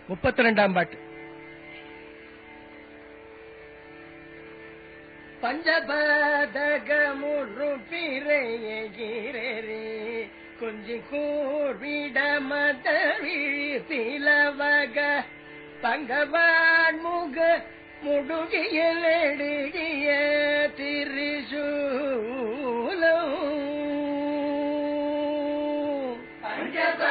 முப்பத்தி ரெண்டாம் பாட்டு பஞ்சபதகமுழு பிறையகிரே கொஞ்சி கூர்விட மதவிழி பிளவக பங்கவான் முக முடுகியில் எடுகிய திரிசூலம்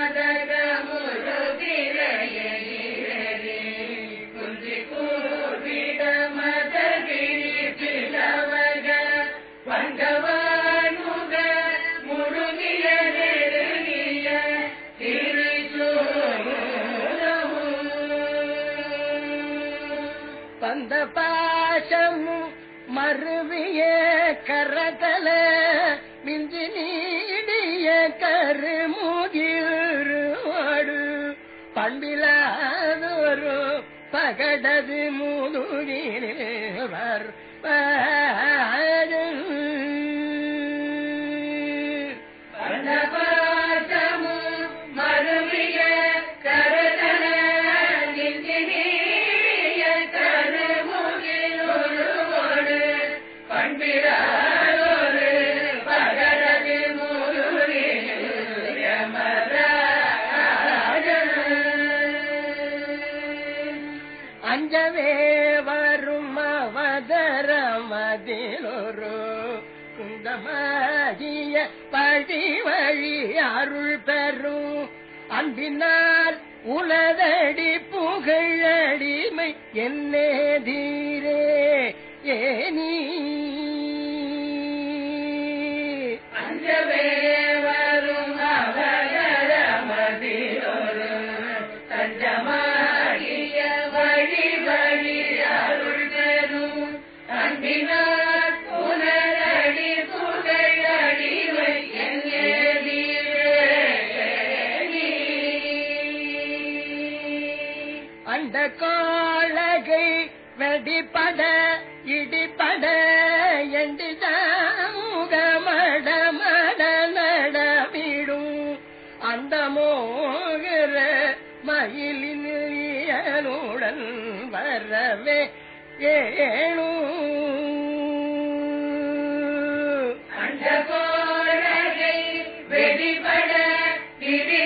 பந்த பாசமும் மருவிய கரதல மிஞ்சி நீடிய கருமுகிருவாடு பண்பிலாதொரு பகடது முதுகினர் மருவிய கரதன நெஞ்சினீய கருமுகிலொருவோடு பண்பிலாதொரு பகரது முருகேயமராஜன் அஞ்சவே வரும் அவதரமதிலொரு குந்தமாகிய பழி வழி அருள் பெறும் அன்பினால் உலதடி புகழடிமை என்னே தீரே ஏனி அஞ்சவே வரும் அவதரமதிலொரு தஞ்சமாகிய வழி வழி அருள் பெறும் அன்பினார் புனரடி புகழடிவை அந்த கோளகை வெடிப்பட இடிப்பட எண்டி முகமட மட நடமிடும் அந்த மோகிற மயிலின் இயலுடன் வரவே ஏணு அந்த கோழகை வெடிபட திரி